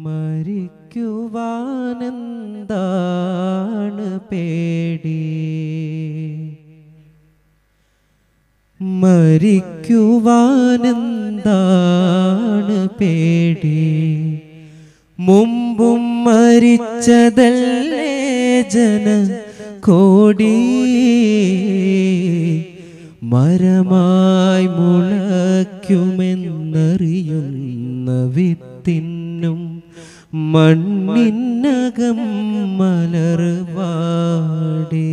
മരിക്കുവാനെന്താണ് പേടി മരിക്കുവാനെന്താണ് പേടി മുമ്പും മരിച്ചതല്ലേ ജന കോടി മരമായി മുളയ്ക്കുമെന്നറിയുന്ന വിത്തിനും മണ്ണിനകം മലർവാടി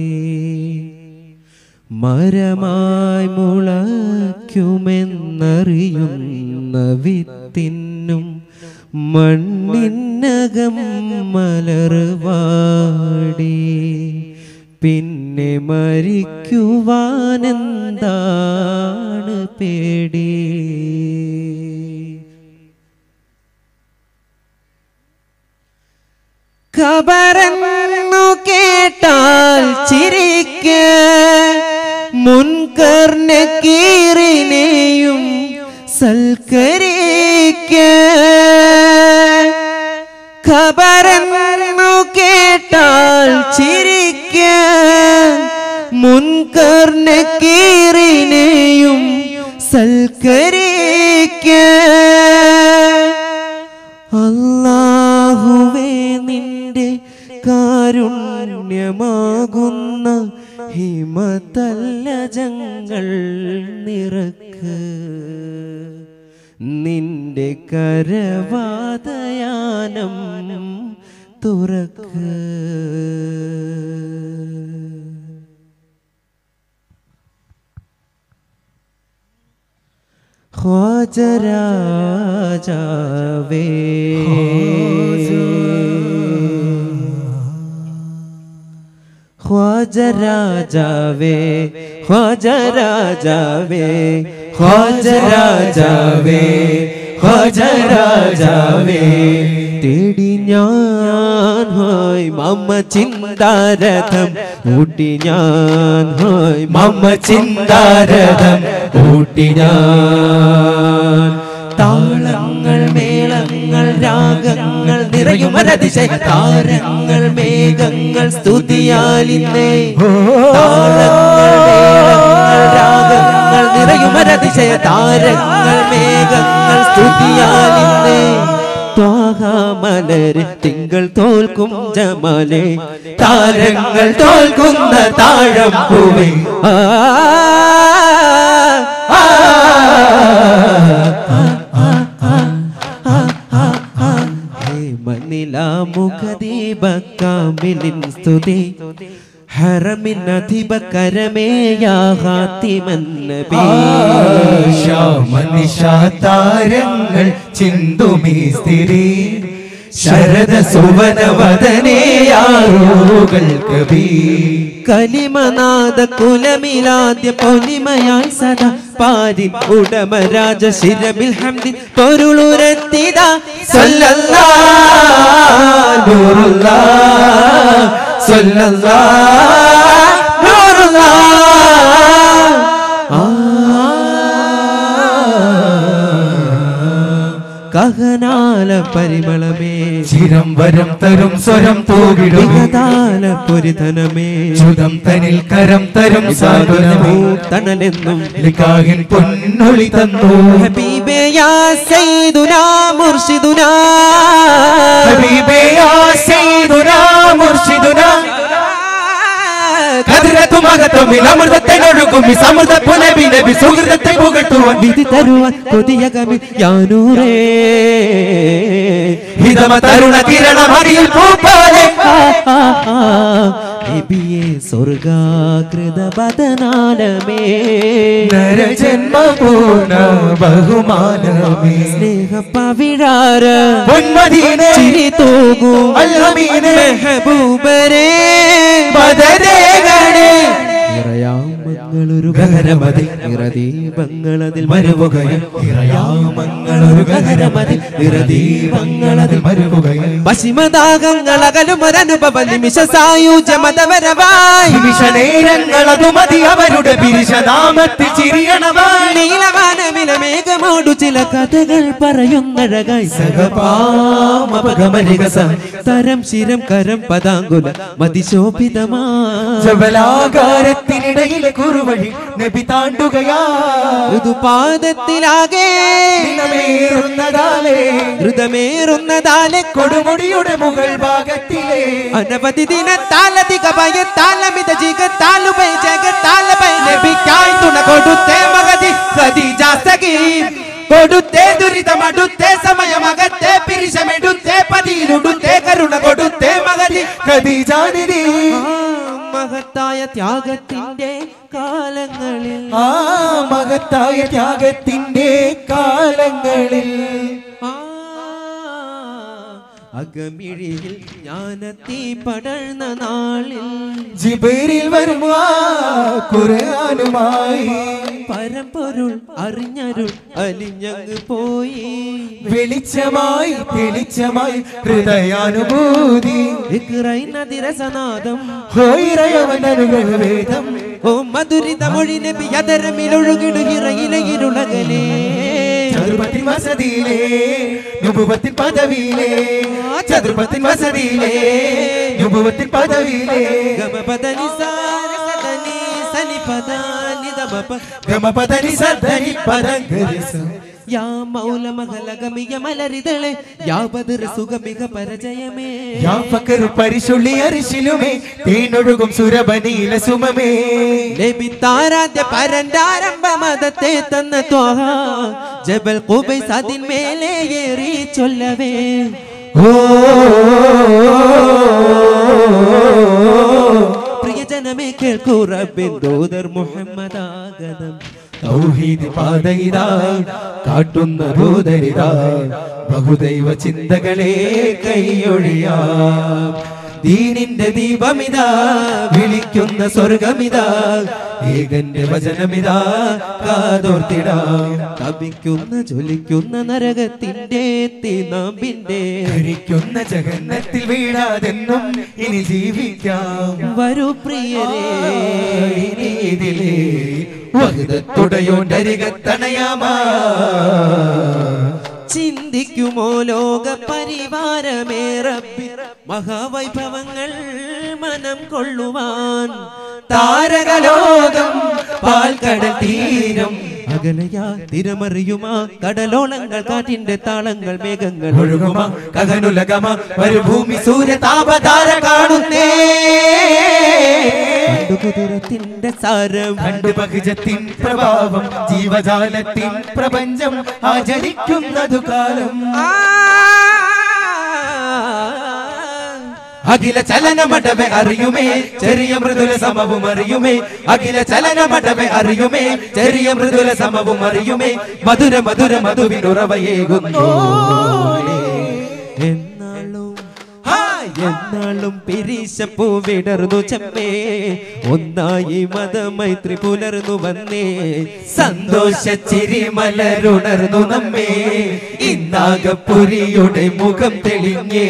മരമായി മുളയ്ക്കുമെന്നറിയുന്ന വിത്തിനും മണ്ണിനകം മലർവാടി പിന്നെ മരിക്കുവാനെന്താണ് പേടി ഖബറെന്നു കേട്ടാൽ ചിരിക്ക മുൻകർണ കീറിനെയും സൽക്കരിക്ക ഖബറെന്നു കേട്ടാൽ ചിരിക്ക മുൻകർണ കീറിനെയും സൽക്കരിക്ക അല്ലാഹുവേ നിന്റെ കാരുണ്യമാകുന്ന ഹിമതല്ലജങ്ങൾ നിറക്ക് നിന്റെ കരവാതയാനം തുറക്ക് ഖ്വാജരാജാവേ ഖ്വാജരാജാവേ ഖ്വാജരാജാവേ ഖ്വാജരാജാവേ ഖ്വാജരാജാവേ തേടി ഞാൻ ഹോയ് മമ്മ ചിന്താരഥം ഊട്ടി ഞാൻ ഹോയ് മമ്മ ചിന്താരഥം ഊട്ടി ഞാൻ താളങ്ങൾ മേളങ്ങൾ രാഗങ്ങൾ നിറയും ഒരതിശയ താരങ്ങൾ മേഘങ്ങൾ സ്തുതിയാലിന്നേ താളങ്ങൾ മേളങ്ങൾ രാഗങ്ങൾ നിറയും ഒരതിശയ താരങ്ങൾ മേഘങ്ങൾ സ്തുതിയാലിന്നേ ത്വാഹാമലര് തിങ്കൾ തോൽക്കും ജമാലെ താരങ്ങൾ തോൽക്കുന്ന താഴം പൂവേ ആ ആ, മുഖദീപക്കാമിലിൻ സ്തുതി ഹറമിനധിപ കരമേയാഹാത്തിമൻ നബി താരങ്ങൾ ചിന്തുമീ സ്ഥിരി ശരദ സുവന വദനേയാറുകൾ കവി കലിമനാഥ കുലമിലാദ്യ പൊലിമയായി സദാ പാരിൻ ഉടമ രാജ ശിരബിൽ ഹംദിൻ പൊരുളുരത്തിത സല്ലല്ലാ നൂറുല്ലാ സല്ലല്ലാ നൂറുല്ലാ കഹനാല പരിമളമേ ചിരം വരം തരും സ്വരം തൂകിടും വിഹതാല പൊരിധനമേ ചുതം തനിൽ കരം തരും സാന്ത്വനമേ തണലെന്നും ലിക്കാഹിൻ പൊന്നൊളി തന്നു ഹബീബേ യാ സയ്യിദുനാ മുർഷിദുനാ ഹബീബേ യാ സയ്യിദുനാ മുർഷിദുനാ കതിരത്തും അകത്തും അമൃതത്തിനൊഴുകും ഈ സമൃദ്ധ പുനബി നബി സുഹൃതത്തെ പുകട്ടുവാൻ വിധി തരുവാൻ കൊതിയ കവി യാനൂരേ ഹിതമ തരുണ കിരണമറിയിൽ പൂപ്പാലെ നബിയെ സ്വർഗാകൃത പതനാലമേ നരജന്മപൂർണ ബഹുമാനമേ സ്നേഹപ്പവിഴാര പൊന്മദീനെ ചിരി തൂകും അൽഹമീനെ മെഹബൂബരേ ബദരേഗണേ നിറയാം യാമങ്ങളൊരു ഗഹനമതിൽ നിറദീപങ്ങളതിൽ മരുവുകയും ഇറയാമങ്ങളൊരു ഗഹനമതിൽ നിറദീപങ്ങളതിൽ മരുവുകയും പശ്ചിമദാഹങ്ങളകലുമൊരനുഭവ നിമിഷ സായുജ മതപരമായി നിമിഷനേരങ്ങളതു മതി അവരുടെ പിരിശനാമത്തിൽ ചിരിയണവായി നീലവാനമില മേഘമോടു ചില കഥകൾ പറയുന്നഴകായി സഹപാമപഗമനികസ തരം ശിരം കരം പതാങ്കുല മതിശോഭിതമാ ജബലാകാരത്തിനിടയിലെ കുറുവഴി നബി താണ്ടുകയാ ഋതുപാദത്തിലാകെ ദിനമേറുന്നതാലേ ഋതമേറുന്നതാലെ കൊടുമുടിയുടെ മുകൾ ഭാഗത്തിലെ അനവധി ദിനത്താലധിക ഭയത്താലമിത ജിഗത്താലുപൈ ജഗത്താലപൈ ലഭിക്കായി തുണ കൊടുത്തേ മകതി ഖദീജ സഖി കൊടുത്തേ ദുരിതമടുത്തേ സമയമകത്തേ പിരിശമെടുത്തേ പതിയിലുടുത്തേ കരുണ കൊടുത്തേ മകതി ഖദീജാനിധി ആ മഹത്തായ ത്യാഗത്തിന്റെ കാലങ്ങളിൽ ആ മഹത്തായ ത്യാഗത്തിന്റെ കാലങ്ങളിൽ ആ അകമിഴിയിൽ ജ്ഞാനത്തീ പടർന്ന നാളിൽ ജിബേരിൽ വരുമാ ഖുർആനുമായി പരമ്പൊരുൾ അറിഞ്ഞരുൾ അലിഞ്ഞങ്ങ് പോയി വെളിച്ചമായി തെളിച്ചമായി ഹൃദയാനുഭൂതി നദിരസനാദം ഹോയിറയവനരുകൾ വേദം ഓ മധുരിത മൊഴി നബി അതരമിലൊഴുകിടുകിറയിലയിരുളകലേ ചതുർപത്തിൻ വസതിയിലെ നുപുവത്തിൻ പദവിയിലെ ചതുർപത്തിൻ വസതിയിലെ നുപുവത്തിൻ പദവിയിലെ ഗമപദനി സാരസദനി സനിപദ നിദമപ ഗമപദനി സദനി പദഗരിസ യാ മൗല മഹലഗമിയ മലരിതളെ യാ ബദർ സുഗമിക പരജയമേ യാ ഫക്കർ പരിശുള്ളി അരിശിലുമേ തേനൊഴുകും സുരബനീല സുമമേ ലഭിത്താരാധ്യ പരന്റാരംഭ മതത്തെ തന്ന ത്വാഹ ജബൽ കുബൈസ് അതിന്മേലെ ഏറി ചൊല്ലവേ ഓ പ്രിയജനമേ കേൾക്കൂ റബ്ബിൻ ദൂതർ മുഹമ്മദാഗതം തൗഹീദ് പാതയിതാ കാട്ടുന്ന ഭൂതരിതാ ബഹുദൈവ ചിന്തകളെ കൈയൊഴിയാ ദീനിന്റെ ദീപമിതാ വിളിക്കുന്ന സ്വർഗമിതാ ഏകന്റെ വചനമിതാ കാതോർത്തിടാം തപിക്കുന്ന ജ്വലിക്കുന്ന നരകത്തിന്റെ തീനാമ്പിന്റെ ധരിക്കുന്ന ജഗന്നത്തിൽ വീഴാതെന്നും ഇനി ജീവിക്കാം വരൂ പ്രിയരേ ഇനി ഇതിലേ വഹദത്തുടയോണ്ടരികത്തണയാമാ ചിന്തിക്കുമോ ലോക പരിവാരമേറബി മഹാവൈഭവങ്ങൾ മനം കൊള്ളുവാൻ താരകലോകം പാൽക്കടൽ തീരം അകലയാ തിരമറിയുമാ കടലോളങ്ങൾ കാറ്റിന്റെ താളങ്ങൾ മേഘങ്ങൾ ഒഴുകുമ കകനുലകമ മരുഭൂമി സൂര്യ താപതാര കാണുന്നേ കുതിരത്തിന്റെ സാരം കണ്ടു ബഹുജത്തിൻ പ്രഭാവം ജീവജാലത്തിൻ പ്രപഞ്ചം ആചരിക്കുന്നതു കാലം അഖില ചലനമടവെ അറിയുമേ ചെറിയ മൃദുല സമവും അറിയുമേ അഖില ചലനമടവെ അറിയുമേ ചെറിയ മൃദുല സമവും അറിയുമേ മധുര മധുര മധുവിനുറവയേകുന്നു എന്നാളും എന്നാളും പിരീശപ്പൂ വിടർന്നു ചെമ്മേ ഒന്നായി മതമൈത്രി പുലർന്നു വന്നേ സന്തോഷ ചിരി മലരുണർന്നു നമ്മേ ഇന്നാകപ്പുരിയുടെ മുഖം തെളിഞ്ഞേ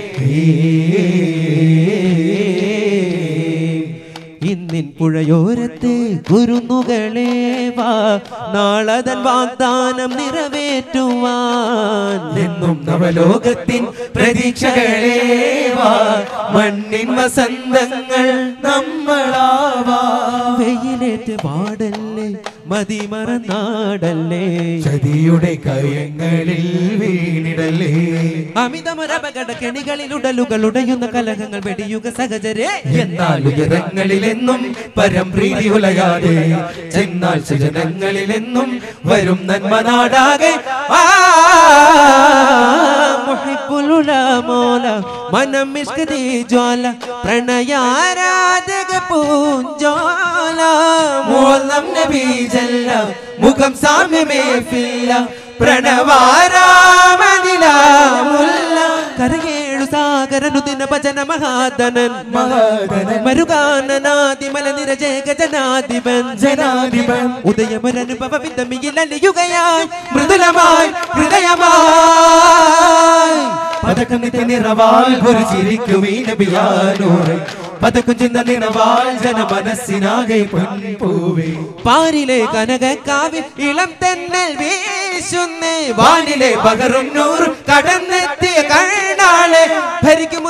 ഇന്നിൻ പുഴയോരത്ത് കുരുന്നുകളെ വാ നാളതൻ വാഗ്ദാനം നിറവേറ്റുവാൻ എന്നും നവലോകത്തിൻ പ്രതീക്ഷകളേ വാ മണ്ണിൻ വസന്തങ്ങൾ നമ്മളാവാ വെയിലേറ്റ് പാടല്ലേ മതിമറന്നാടല്ലേ ചതിയുടെ കയങ്ങളിൽ വീണിടലേ അമിതമൊരപകട കെണികളിൽ ഉടലുകൾ ഉടയുന്ന കലഹങ്ങൾ വെടിയുക സഹചരേ എന്നാൽ ഉയരങ്ങളിലെന്നും പരം പ്രീതി ഉലയാതെ ചെന്നാൽ സുജനങ്ങളിലെന്നും വരും നന്മ നാടാകെ ആ മുഹിബുൽ മോല മനം ഇഷ്കതി ജ്വാല പ്രണയാരാധക പൂഞ്ചോല മോളം നബി ജല്ല മുഖം സാമ്യമേ ഫില്ല പ്രണവാരാമനില മുല്ല കരയേഴു സാ സാഗരനു ദിന ഭജന മഹാധനൻ മഹാധനൻ. മരുകാനനാദിമല നിരജയ ഗജനാധിപൻ ജനാധിപൻ. ഉദയമൊരനുഭവ വിധമിയിൽ അലിയുകയായി മൃദുലമായി ഹൃദയമായി പതക്കം നിത്യ നിറവാൽ ഒരു ചിരിക്കും ഈ നബിയാനൂറെ പതക്കും ചിന്ത നിറവാൽ ജന മനസ്സിനാകെ പൊൻപൂവേ പാരിലെ കനകക്കാവിൽ ഇളം തെന്നൽ വീശുന്നേ വാനിലെ പകറും നൂറും കടന്നെത്തിയ കണ്ണാളെ ഭരിക്കും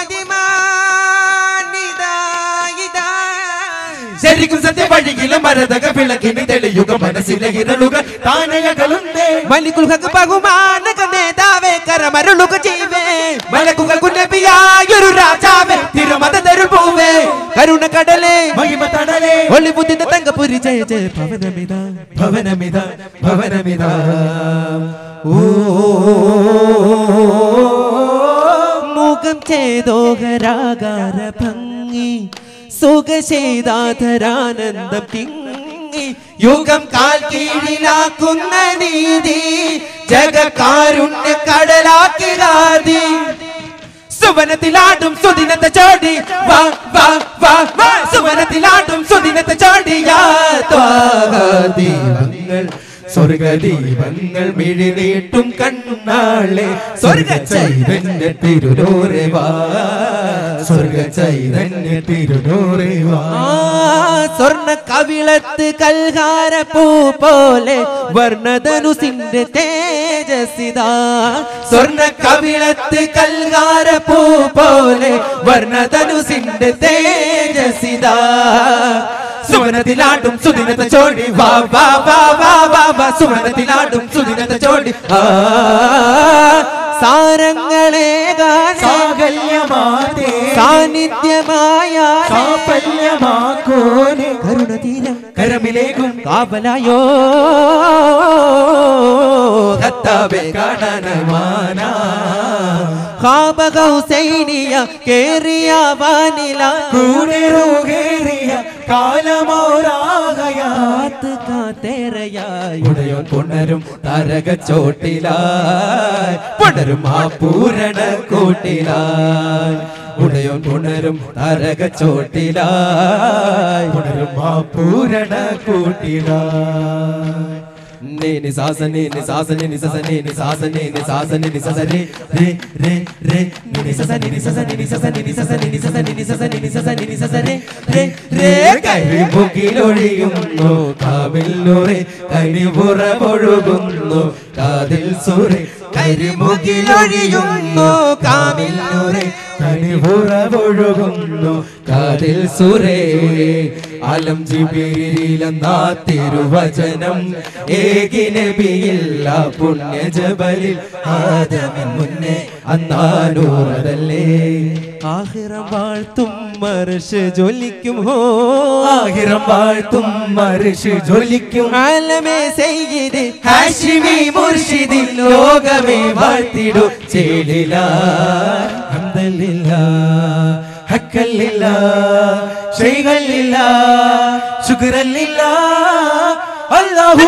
ശരിക്കും സത്യ വഴിയിലും മരതക വിളക്കിന് തെളിയുക മനസ്സിലെ ഇരളുകൾ താനയകളുണ്ടേ മലിക്കുൽ ഹക്ക് ബഹുമാനക നേതാവേ കരമരുളുക ജീവേ മലക്കുകൾക്കു നബിയായൊരു രാജാവേ തിരുമത തരുപൂവേ കരുണ കടലേ മഹിമ തടലേ ഒളിബുദ്ധിന്റെ തങ്കപുരി ജയ ജയ ഭവനമിത ഭവനമിത ഭവനമിത ഓ മുഖം ചേതോഹരാകാര ഭംഗി സുഖശേതാധരാനന്ദം തിങ്ങി യുഗം കാൽ കീഴിലാക്കുന്ന നീതി ജഗകാരുണ്യ കടലാക്കി ഗാദി സുവനത്തിലാടും സുദിനത്തെ ചോടി വാ വാ വാ വാ സുവനത്തിലാടും സുദിനത്തെ ചോടിയാ ദീപങ്ങൾ സ്വർഗദീപങ്ങൾ മിഴി നീട്ടും കണ്ണാളെ സ്വർഗ ചൈതന്യ തിരുനൂറെ വാ സ്വർഗ ചൈതന്യ തിരുനൂറെ വാ ആ സ്വർണ്ണ കവിളത്ത് കൽഹാര പൂ പോലെ വർണ്ണധനുസിന്റെ തേജസിതാ സ്വർണ്ണ കവിളത്ത് കൽകാര പൂ പോലെ വർണ്ണധനുസിന്റെ തേജസിതാ സുവനത്തിലാട്ടും സുദിനത്തെ ചോടി വാ വാ വാ വാ വാ വാ സുവനത്തിലാട്ടും സുദിനത്തെ ചോടി ആ സാരങ്ങളെ സാകല്യമാതേ സാന്നിധ്യമായ സാഫല്യമാക്കോനെ കരുണതീരം കരമിലേക്കും കാവലായോ കത്താവെ കാണാനമാനാ ഖാബഗൗസൈനിയ കേറിയ വാനില കൂടെറുകേറിയ കാലമോരാകയാ കാത്ത് കാത്തേറയായി ഉടയോൻ പുണരും താരക ചോട്ടിലായി പുണരും ആ പൂരണ കൂട്ടിലായി ഉടയോൻ പുണരും താരക ചോട്ടിലായി പുണരും ആ പൂരണ കൂട്ടിലായി നേനി സാസനെ നി സാസനെ നി സസനെ നി സാസനെ നി സാസനെ നി സസനെ രേ രേ രേ നി സസനെ നി സസനെ നി സസനെ നി സസനെ നി സസനെ നി സസനെ നി സസനെ നി സസനെ രേ രേ കരിമുകിലൊഴിയുന്നു കാവില്ലൂറെ കരിപുറമൊഴുകുന്നു കാതിൽ സുറെ കരിമുകിലൊഴിയുന്നു കാവില്ലൂറെ കരിപുറമൊഴുകുന്നു കാതിൽ സുരേ അലം ജിബിരിലെന്നാ തിരുവചനം ഏകിനബിയില്ല പുണ്യ ജബലിൽ ആദമിൻ മുന്നേ അന്നാനൂറതല്ലേ ആഹിറം വാഴ്ത്തും മർഷ് ജ്വലിക്കും ഹോ ആഹിരം വാഴ്ത്തും മറിഷ് ജ്വലിക്കും ആലമേ സെയ്യിദ് ഹാഷിമി മുർഷിദി ലോകമേ വാഴ്ത്തിടു ചേലില ഹംദലില്ല ഹക്കല്ലില്ല ശ്രീകല്ലില്ല ശുക്രല്ലില്ല അല്ലാഹു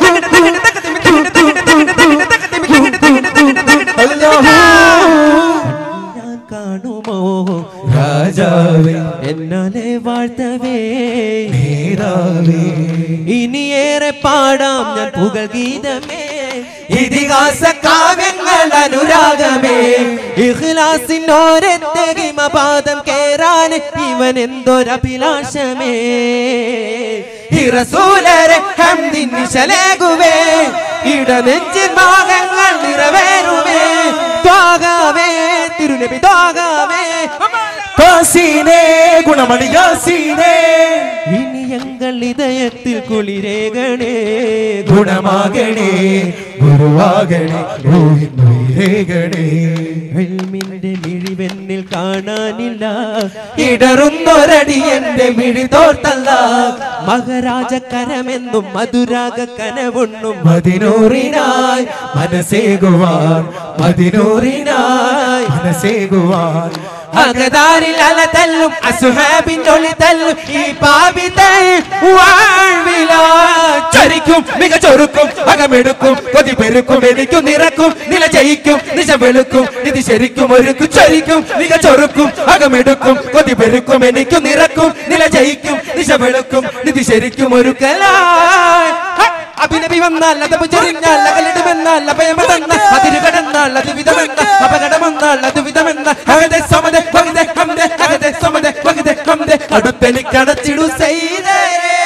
അല്ലാഹു ഞാൻ കാണുമോ രാജാവേ എന്നാലെ വാഴ്ത്തവേ നേതാവേ ഇനിയേറെ പാടാം ഞാൻ പുകൾ ഗീതമേ ഇതിഹാസ കാവ്യങ്ങൾ അനുരാഗമേ ഇഖ്ലാസിനോരത്തെ ഹിമപാദം കേറാൻ ഇവൻ എന്തൊരഭിലാഷമേ ഇറസൂലരെ ഹംദിൻ നിശലേകുവേ ഇടനെഞ്ചിൻ ഭാഗങ്ങൾ നിറവേറുമേ ത്വാഗാവേ തിരുനബി ത്വാഗാവേ യാസീനേ ഗുണമണി യാസീനേ ഇനി ഞങ്ങൾ ഇതയത്തിൽ കുളിരേകണേ ഗുണമാകണേ ഗുരുവാകണേ ഗോവിന്ദേ എൽമിന്റെ മിഴിവെന്നിൽ കാണാനില്ല ഇടറുന്നൊരടി എന്റെ മിഴി തോർത്തല്ല മഹാരാജ കരമെന്നും മധുരാഗ കനവൊണ്ണും മതിനൂറിനായി മനസ്സേകുവാൻ മതിനൂറിനായി മനസ്സേകുവാൻ അകതാരിൽ അല തല്ലും അസുഹാബിന്റെ ഒളി തല്ലും ഈ പാപിതൻ വാഴ്വിലോ ചരിക്കും മിക ചൊറുക്കും അകമെടുക്കും കൊതി പെരുക്കും എനിക്കും നിറക്കും നില ജയിക്കും നിശ വെളുക്കും ഇത് ശരിക്കും ഒരുക്കും ചൊരിക്കും മിക ചൊറുക്കും അകമെടുക്കും കൊതി പെരുക്കും എനിക്കും നിറക്കും നില ജയിക്കും നിശ വെളുക്കും ഇത് ശരിക്കും ഒരുക്കലായി അഭിനബി വന്നാൽ അത് ചൊരിഞ്ഞാൽ അകലിടുമെന്നാൽ അഭയമതെന്ന അതിരു കടന്നാൽ അത് വിധമെന്ന അപകടമെന്നാൽ അത് വിധമെന്ന അകതെ സമതെ വകതെ ഹംദെ അകതെ സമതെ വകതെ ഹംദെ അടുത്തെനിക്കടച്ചിടു ചെയ്തേ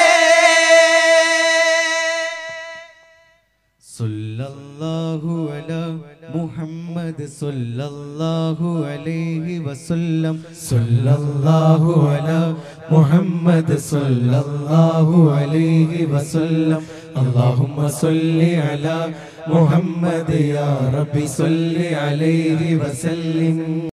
സല്ലല്ലാഹു അലാ മുഹമ്മദ് സല്ലല്ലാഹു അലൈഹി വസല്ലം സല്ലല്ലാഹു അലാ മുഹമ്മദ് സല്ലല്ലാഹു അലൈഹി വസല്ലം اللهم صل على محمد يا رب صل عليه وسلم